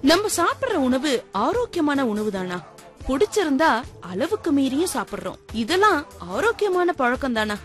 நம்ம சாப்பிடுற உணவு ஆரோக்கியமான உணவு தானா பிடிச்சிருந்தா அளவுக்கு மீறியும் சாப்பிடுறோம் இதெல்லாம் ஆரோக்கியமான பழக்கம் தானா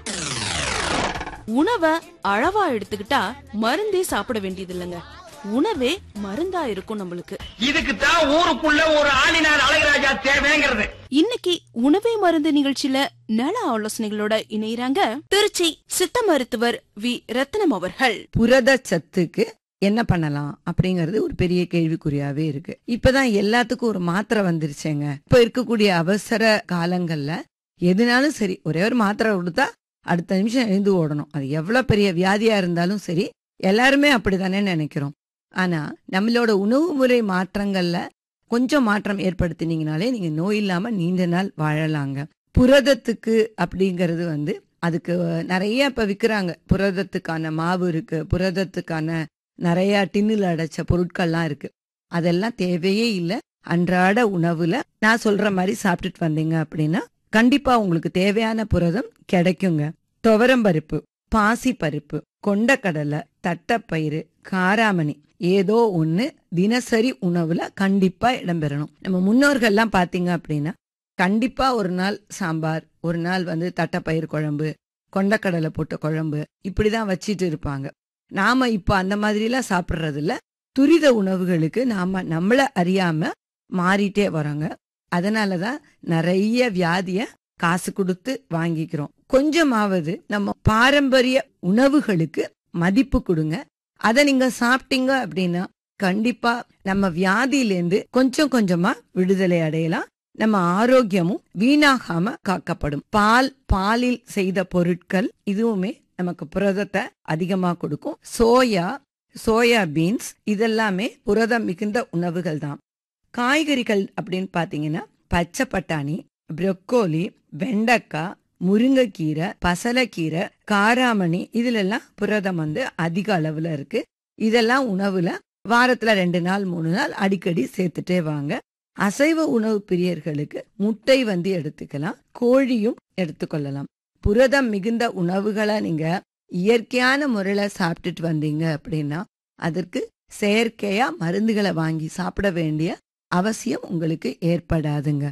உணவை அளவா எடுத்துக்கிட்டா மருந்தே சாப்பிட வேண்டியது இல்லைங்க உணவே மருந்தா இருக்கும் நம்மளுக்கு இதுக்கு தான் ஊருக்குள்ள ஒரு ஆளினார் அழகராஜா தேவைங்கிறது இன்னைக்கு உணவே மருந்து நிகழ்ச்சியில நல ஆலோசனைகளோட இணையறாங்க திருச்சி சித்த மருத்துவர் வி ரத்னம் அவர்கள் புரத சத்துக்கு என்ன பண்ணலாம் அப்படிங்கறது ஒரு பெரிய கேள்விக்குறியாவே இருக்கு இப்பதான் எல்லாத்துக்கும் ஒரு மாத்திரை வந்துருச்சேங்க இப்ப இருக்கக்கூடிய அவசர காலங்கள்ல எதுனாலும் சரி ஒரே ஒரு மாத்திரை கொடுத்தா அடுத்த நிமிஷம் எழுந்து ஓடணும் அது எவ்வளவு பெரிய வியாதியா இருந்தாலும் சரி எல்லாருமே அப்படித்தானே நினைக்கிறோம் ஆனா நம்மளோட உணவு முறை மாற்றங்கள்ல கொஞ்சம் மாற்றம் ஏற்படுத்தினீங்கனாலே நீங்க நோய் இல்லாம நீண்ட நாள் வாழலாங்க புரதத்துக்கு அப்படிங்கிறது வந்து அதுக்கு நிறைய இப்ப விக்கிறாங்க புரதத்துக்கான மாவு இருக்கு புரதத்துக்கான நிறைய டின்னில் அடைச்ச பொருட்கள்லாம் இருக்கு அதெல்லாம் தேவையே இல்லை அன்றாட உணவுல நான் சொல்ற மாதிரி சாப்பிட்டுட்டு வந்தீங்க அப்படின்னா கண்டிப்பா உங்களுக்கு தேவையான புரதம் கிடைக்குங்க துவரம்பருப்பு பாசி பருப்பு கொண்டக்கடலை தட்டப்பயிறு காராமணி ஏதோ ஒண்ணு தினசரி உணவுல கண்டிப்பா இடம்பெறணும் நம்ம முன்னோர்கள்லாம் பாத்தீங்க அப்படின்னா கண்டிப்பா ஒரு நாள் சாம்பார் ஒரு நாள் வந்து தட்டப்பயிறு குழம்பு கொண்டக்கடலை போட்ட குழம்பு இப்படிதான் வச்சிட்டு இருப்பாங்க நாம இப்ப அந்த மாதிரிலாம் சாப்பிடுறது இல்ல துரித உணவுகளுக்கு நாம நம்மள அறியாம மாறிட்டே வரோங்க அதனாலதான் நிறைய வியாதிய காசு கொடுத்து வாங்கிக்கிறோம் கொஞ்சமாவது நம்ம பாரம்பரிய உணவுகளுக்கு மதிப்பு கொடுங்க அதை நீங்க சாப்பிட்டீங்க அப்படின்னா கண்டிப்பா நம்ம வியாதியிலேருந்து கொஞ்சம் கொஞ்சமா விடுதலை அடையலாம் நம்ம ஆரோக்கியமும் வீணாகாம காக்கப்படும் பால் பாலில் செய்த பொருட்கள் இதுவுமே நமக்கு புரதத்தை அதிகமா கொடுக்கும் சோயா சோயா பீன்ஸ் இதெல்லாமே புரதம் மிகுந்த உணவுகள் தான் காய்கறிகள் அப்படின்னு பாத்தீங்கன்னா பச்சை பட்டாணி ப்ரொக்கோலி வெண்டைக்காய் முருங்கைக்கீரை பசலைக்கீரை காராமணி இதுல எல்லாம் புரதம் வந்து அதிக அளவுல இருக்கு இதெல்லாம் உணவுல வாரத்துல ரெண்டு நாள் மூணு நாள் அடிக்கடி சேர்த்துட்டே வாங்க அசைவ உணவு பிரியர்களுக்கு முட்டை வந்து எடுத்துக்கலாம் கோழியும் எடுத்துக்கொள்ளலாம் புரதம் மிகுந்த உணவுகளை நீங்க இயற்கையான முறையில சாப்பிட்டுட்டு வந்தீங்க அப்படின்னா அதற்கு செயற்கையா மருந்துகளை வாங்கி சாப்பிட வேண்டிய அவசியம் உங்களுக்கு ஏற்படாதுங்க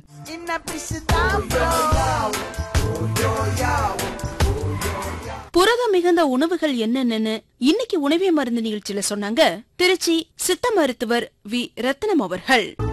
புரதம் மிகுந்த உணவுகள் என்னென்னு இன்னைக்கு உணவே மருந்து நிகழ்ச்சியில சொன்னாங்க திருச்சி சித்த மருத்துவர் வி ரத்னம் அவர்கள்